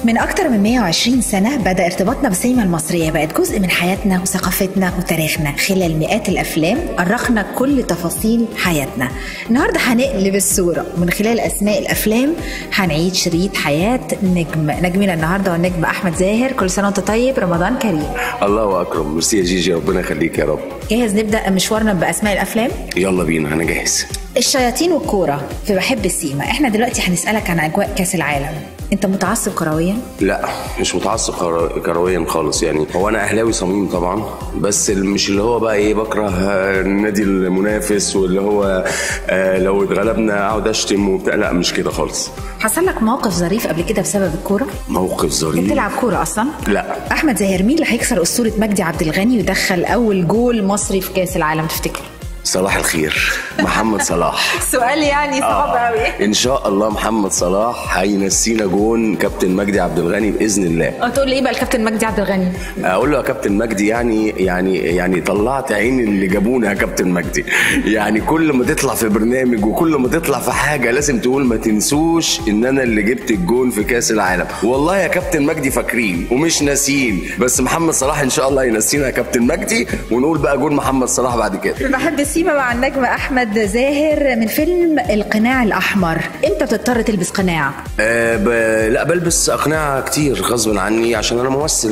من أكتر من 120 سنة بدأ ارتباطنا بالسينما المصرية بقت جزء من حياتنا وثقافتنا وتاريخنا خلال مئات الأفلام أرخنا كل تفاصيل حياتنا النهاردة هنقلب الصورة من خلال أسماء الأفلام هنعيد شريط حياة نجم نجمنا النهاردة هو النجم أحمد زاهر كل سنة وأنت طيب رمضان كريم الله اكرم ميرسي يا جيجي ربنا يخليك يا رب جاهز نبدأ مشوارنا بأسماء الأفلام؟ يلا بينا انا جاهز الشياطين والكورة في بحب السيما احنا دلوقتي هنسألك عن أجواء كأس العالم انت متعصب كرويا؟ لا مش متعصب كرو- كرويا خالص يعني هو انا اهلاوي صميم طبعا بس ال- مش اللي هو بقى ايه بكره آه، النادي المنافس واللي هو آه، لو اتغلبنا اقعد اشتم وبتاع لا مش كده خالص حصل لك موقف ظريف قبل كده بسبب الكورة؟ موقف ظريف بتلعب كورة أصلا؟ لا أحمد زاهر مين اللي هيكسر أسطورة مجدي عبد الغني ويدخل أول جول مصري في كأس العالم تفتكر؟ صلاح الخير محمد صلاح سؤال يعني صعب قوي ان شاء الله محمد صلاح هينسينا جون كابتن مجدي عبد الغني باذن الله هتقول لي ايه بقى الكابتن مجدي عبد الغني؟ اقول له يا كابتن مجدي يعني يعني يعني طلعت عين اللي جابونا يا كابتن مجدي يعني كل ما تطلع في برنامج وكل ما تطلع في حاجه لازم تقول ما تنسوش ان انا اللي جبت الجون في كاس العالم والله يا كابتن مجدي فاكرين ومش ناسيين بس محمد صلاح ان شاء الله ينسينا يا كابتن مجدي ونقول بقى جون محمد صلاح بعد كده بحب السيما مع النجم أحمد زاهر من فيلم القناع الأحمر امتى بتضطر تلبس قناع؟ أه ب... لا بلبس اقنعه كتير غصب عني عشان انا ممثل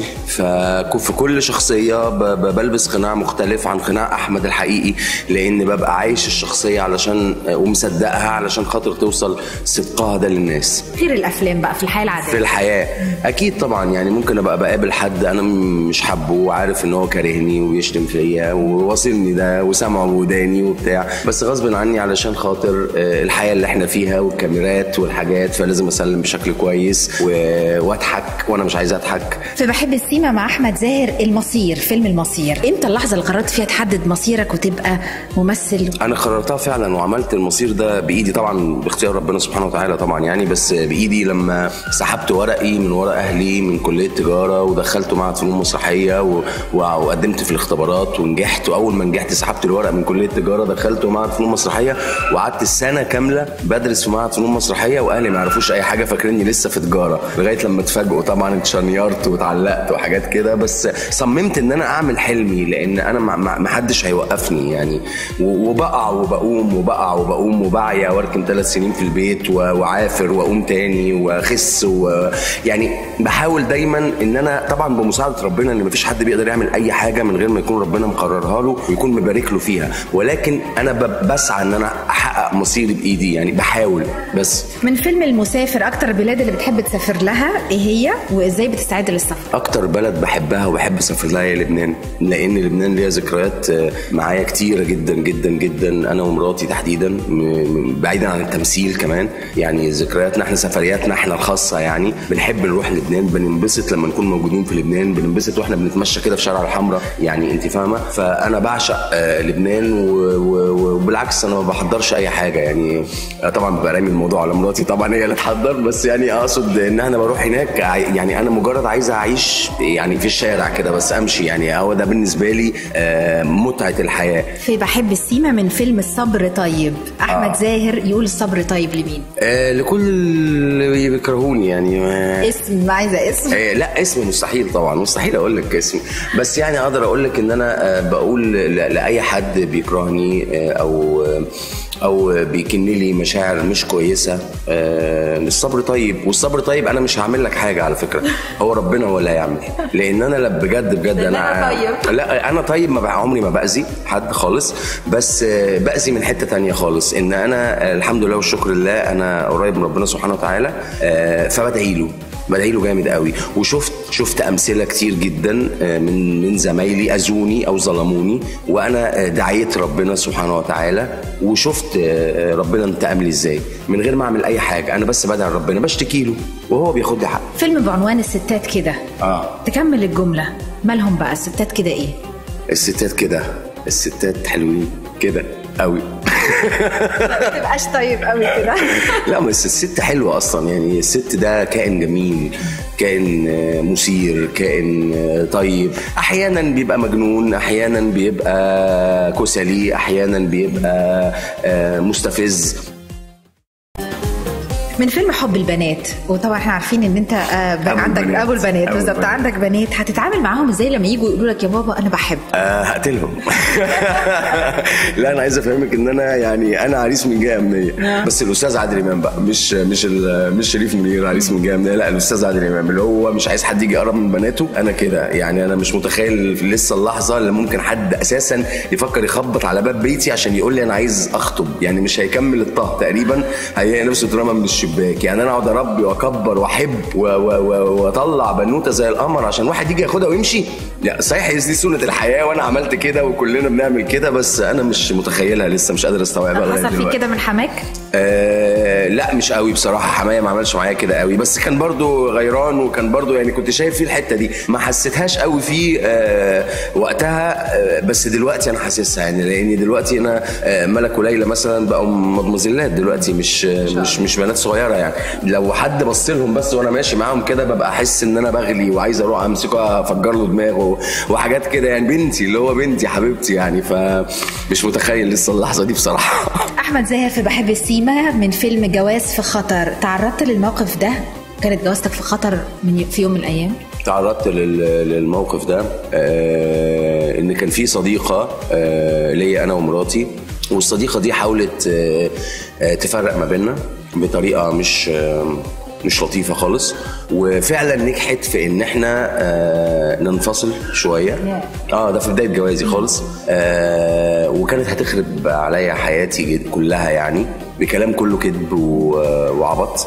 ففي كل شخصيه ب... ب- بلبس قناع مختلف عن قناع احمد الحقيقي لان ببقى عايش الشخصيه علشان ومصدقها علشان خاطر توصل صدقها ده للناس غير الأفلام بقى في الحياة في العادية الحياه اكيد طبعا يعني ممكن ابقى بقابل حد انا م- مش حابه وعارف ان هو كارهني ويشتم فيا وواصلني ده وسامعه بوداني وبتاع بس غصب عني علشان خاطر آه، الحياه اللي احنا فيها والكاميرات والحاجات فلازم اسلم بشكل كويس و- واضحك وانا مش عايز اضحك في بحب السيما مع أحمد زاهر المصير فيلم المصير امتى اللحظة اللي قررت فيها تحدد مصيرك وتبقى ممثل انا قررتها فعلا وعملت المصير ده بايدي طبعا باختيار ربنا سبحانه وتعالى طبعا يعني بس بايدي لما سحبت ورقي من ورق اهلي من كليه تجاره ودخلته معهد فنون مسرحيه و... و- وقدمت في الاختبارات ونجحت واول ما نجحت سحبت الورق من كليه تجاره دخلت معهد فنون مسرحيه وقعدت سنه كامله بدرس في معهد فنون مسرحيه واهلي ما يعرفوش اي حاجه فاكريني لسه في تجاره لغايه لما اتفاجئوا طبعا اتشنيرت واتعلقت وحاجات كده بس صممت ان انا اعمل حلمي لان انا ما- ما ما حدش هيوقفني يعني و- وبقع وبقوم وبقع وبقوم وبعيا واركن ثلاث سنين في البيت و- وعافر واقوم تاني واخس ويعني بحاول دايما ان انا طبعا بمساعده ربنا ان مفيش حد بيقدر يعمل اي حاجه من غير ما يكون ربنا مقررها له ويكون مبارك له فيها ولكن انا ب- بسعى ان انا احقق مصيري بايدي يعني بحاول بس من فيلم المسافر أكتر البلاد اللي بتحب تسافر لها إيه هي وإزاي بتستعد للسفر؟ اكتر بلد بحبها وبحب اسافر لها هي لبنان لان لبنان ليها ذكريات آه، معايا كتيره جدا جدا جدا انا ومراتي تحديدا م- م- بعيدا عن التمثيل كمان يعني ذكرياتنا احنا سفرياتنا احنا الخاصه يعني بنحب نروح لبنان بننبسط لما نكون موجودين في لبنان بننبسط واحنا بنتمشى كده في شارع الحمراء يعني انت فاهمه فانا بعشق آه، لبنان و- و- وبالعكس انا ما بحضرش اي حاجه يعني آه، طبعا ببقى رامي الموضوع على مراتي طبعا هي اللي تحضر بس يعني اقصد ان انا بروح هناك عاي- يعني انا مجرد عايز اعيش يعني في الشارع كده بس امشي يعني هو ده بالنسبه لي آه، متعه الحياه في بحب السيما من فيلم الصبر طيب أحمد آه. زاهر يقول الصبر طيب لمين؟ آه، لكل اللي بيكرهوني يعني آه، اسم عايزة اسم آه، لا اسم مستحيل طبعا مستحيل اقول لك اسم بس يعني اقدر اقول لك ان انا آه، بقول ل- لاي حد بيكرهني آه، او آه، او بيكن لي مشاعر مش كويسه آه، الصبر طيب والصبر طيب انا مش هعمل لك حاجه على فكره هو ربنا هو اللي هيعمل لان انا لا بجد بجد لأن انا أنا طيب. لا انا طيب ما بقى عمري ما باذي حد خالص بس آه، باذي من حته تانية خالص ان انا آه، الحمد لله والشكر لله انا قريب من ربنا سبحانه وتعالى آه، فبدعي له بدعي له جامد قوي وشفت شفت امثله كتير جدا آه، من من زمايلي اذوني او ظلموني وانا آه، دعيت ربنا سبحانه وتعالى وشفت آه، ربنا انتقم لي ازاي من غير ما اعمل اي حاجه انا بس بدعي ربنا بشتكي له وهو بياخد لي حق فيلم بعنوان الستات كده اه تكمل الجملة مالهم بقى الستات كده ايه؟ الستات كده الستات حلوين كده قوي ما تبقاش طيب قوي كده لا بس الست حلوة أصلا يعني الست ده كائن جميل كائن آه، مثير كائن آه، طيب أحيانا بيبقى مجنون أحيانا بيبقى كسلي أحيانا بيبقى آه، مستفز من فيلم حب البنات وطبعا احنا عارفين ان انت آه بقى أبو عندك البنات. ابو البنات أبو بالظبط البنات. عندك بنات هتتعامل معاهم ازاي لما يجوا يقولوا لك يا بابا انا بحب آه هقتلهم لا انا عايز افهمك ان انا يعني انا عريس من جهه امنيه بس الاستاذ عادل امام بقى مش مش ال- مش شريف منير عريس من جهه امنيه لا الاستاذ عادل امام اللي هو مش عايز حد يجي يقرب من بناته انا كده يعني انا مش متخيل في لسه اللحظه اللي ممكن حد اساسا يفكر يخبط على باب بيتي عشان يقول لي انا عايز اخطب يعني مش هيكمل الطه تقريبا هيلاقي نفسه اترمى من الشباك يعني انا اقعد اربي واكبر واحب و- و- و- واطلع بنوته زي القمر عشان واحد يجي ياخدها ويمشي لا صحيح دي سنه الحياه وانا عملت كده وكلنا بنعمل كده بس انا مش متخيلها لسه مش قادر استوعبها لغايه حصل فيك دلوقتي كده من حماك آه لا مش قوي بصراحه حمايه ما عملش معايا كده قوي بس كان برضو غيران وكان برضو يعني كنت شايف فيه الحته دي ما حسيتهاش قوي فيه آه وقتها آه بس دلوقتي انا حاسسها يعني لان دلوقتي انا آه ملك وليلى مثلا بقوا مدمزلات دلوقتي مش آه مش مش بنات صغيره يعني لو حد بص لهم بس وانا ماشي معاهم كده ببقى احس ان انا بغلي وعايز اروح امسكه افجر له دماغه وحاجات كده يعني بنتي اللي هو بنتي حبيبتي يعني فمش متخيل لسه اللحظه دي بصراحه احمد زاهر في بحب السيما من فيلم جواز في خطر تعرضت للموقف ده كانت جوازتك في خطر من في يوم من الايام تعرضت لل- للموقف ده آه ان كان في صديقه آه ليا انا ومراتي والصديقه دي حاولت آه آه تفرق ما بيننا بطريقه مش آه مش لطيفه خالص وفعلا نجحت في ان احنا آه ننفصل شويه اه ده في بدايه جوازي خالص آه وكانت هتخرب عليا حياتي جد- كلها يعني بكلام كله كذب و- وعبط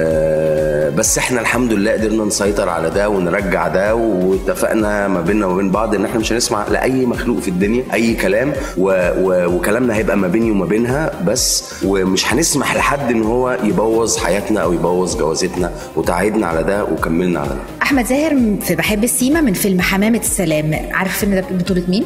آه بس احنا الحمد لله قدرنا نسيطر على ده ونرجع ده واتفقنا ما بيننا وما بين بعض ان احنا مش هنسمع لاي مخلوق في الدنيا اي كلام و و وكلامنا هيبقى ما بيني وما بينها بس ومش هنسمح لحد ان هو يبوظ حياتنا او يبوظ جوازتنا وتعايدنا على ده وكملنا على ده احمد زاهر في بحب السيما من فيلم حمامه السلام عارف الفيلم ده بطوله مين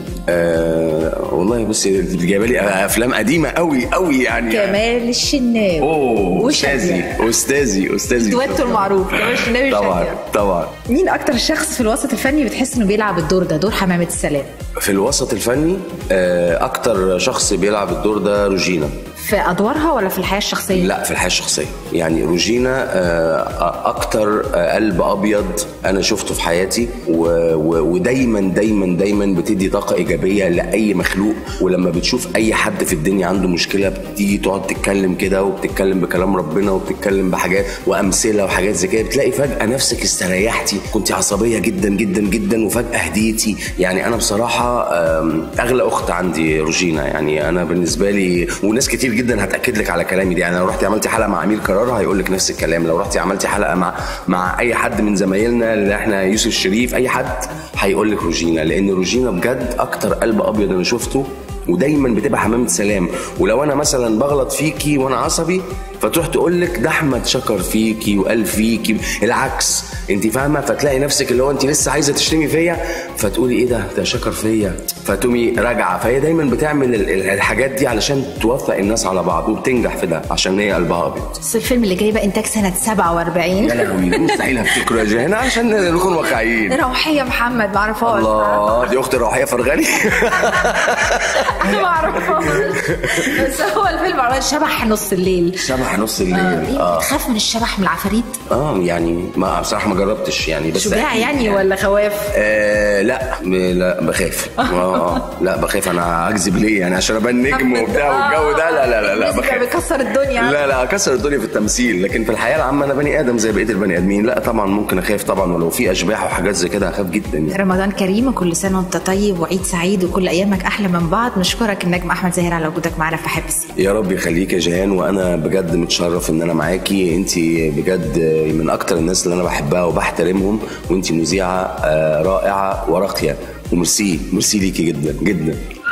آه والله بصي انت جايبه لي افلام قديمه قوي قوي يعني كمال الشناوي اوه وشادية. استاذي استاذي استاذي دويتو المعروف كمال الشناوي طبعا وشادية. طبعا مين اكتر شخص في الوسط الفني بتحس انه بيلعب الدور ده دور حمامه السلام في الوسط الفني آه، اكتر شخص بيلعب الدور ده روجينا في ادوارها ولا في الحياه الشخصيه لا في الحياه الشخصيه يعني روجينا آه، اكتر آه، قلب ابيض انا شفته في حياتي و- و- ودايما دايما دايما بتدي طاقه ايجابيه لاي مخلوق ولما بتشوف اي حد في الدنيا عنده مشكله بتيجي تقعد تتكلم كده وبتتكلم بكلام ربنا وبتتكلم بحاجات وامثله وحاجات زي كده بتلاقي فجاه نفسك استريحتي كنت عصبيه جدا جدا جدا وفجاه هديتي يعني انا بصراحه آم، اغلى اخت عندي روجينا يعني انا بالنسبه لي وناس كتير جدا هتاكد لك على كلامي دي يعني لو رحتي عملتي حلقه مع امير كرارة هيقول لك نفس الكلام لو رحتي عملتي حلقه مع مع اي حد من زمايلنا اللي احنا يوسف شريف اي حد هيقول لك روجينا لان روجينا بجد اكتر قلب ابيض انا شفته ودايما بتبقى حمامه سلام ولو انا مثلا بغلط فيكي وانا عصبي فتروح تقول لك ده احمد شكر فيكي وقال فيكي العكس انت فاهمه فتلاقي نفسك اللي هو انت لسه عايزه تشتمي فيا فتقولي ايه ده ده شكر فيا فتقومي راجعه فهي دايما بتعمل ال- ال- الحاجات دي علشان توفق الناس على بعض وبتنجح في ده عشان هي قلبها ابيض بس الفيلم اللي جاي بقى انتاج سنه 47 يا لهوي مستحيل افتكره يا جهان عشان نكون واقعيين روحيه محمد معرفهاش الله دي اختي روحيه فرغلي انا ما اعرفهاش بس هو الفيلم عبارة عن شبح نص الليل شبح نص آه، الليل إيه، اه بتخاف من الشبح من العفاريت اه يعني ما بصراحه ما جربتش يعني بس شجاع أكيد يعني ولا خواف آه لا ب- لا بخاف اه آه، لا بخاف انا اكذب ليه يعني عشان ابان نجم وبتاع والجو ده لا لا لا لا الناس اللي بخاف بيكسر الدنيا لا لا اكسر الدنيا في التمثيل لكن في الحياه العامه انا بني ادم زي بقيه البني ادمين لا طبعا ممكن اخاف طبعا ولو في اشباح وحاجات زي كده هخاف جدا يعني رمضان كريم وكل سنه وانت طيب وعيد سعيد وكل ايامك احلى من بعض نشكرك النجم احمد زاهر على وجودك معنا في حب السيما يا رب يخليك يا جيهان وانا بجد متشرف ان انا معاكي انت بجد من اكتر الناس اللي انا بحبها وبحترمهم وانت مذيعه آه، رائعه وراقيه وميرسي ميرسي ليكي جدا جدا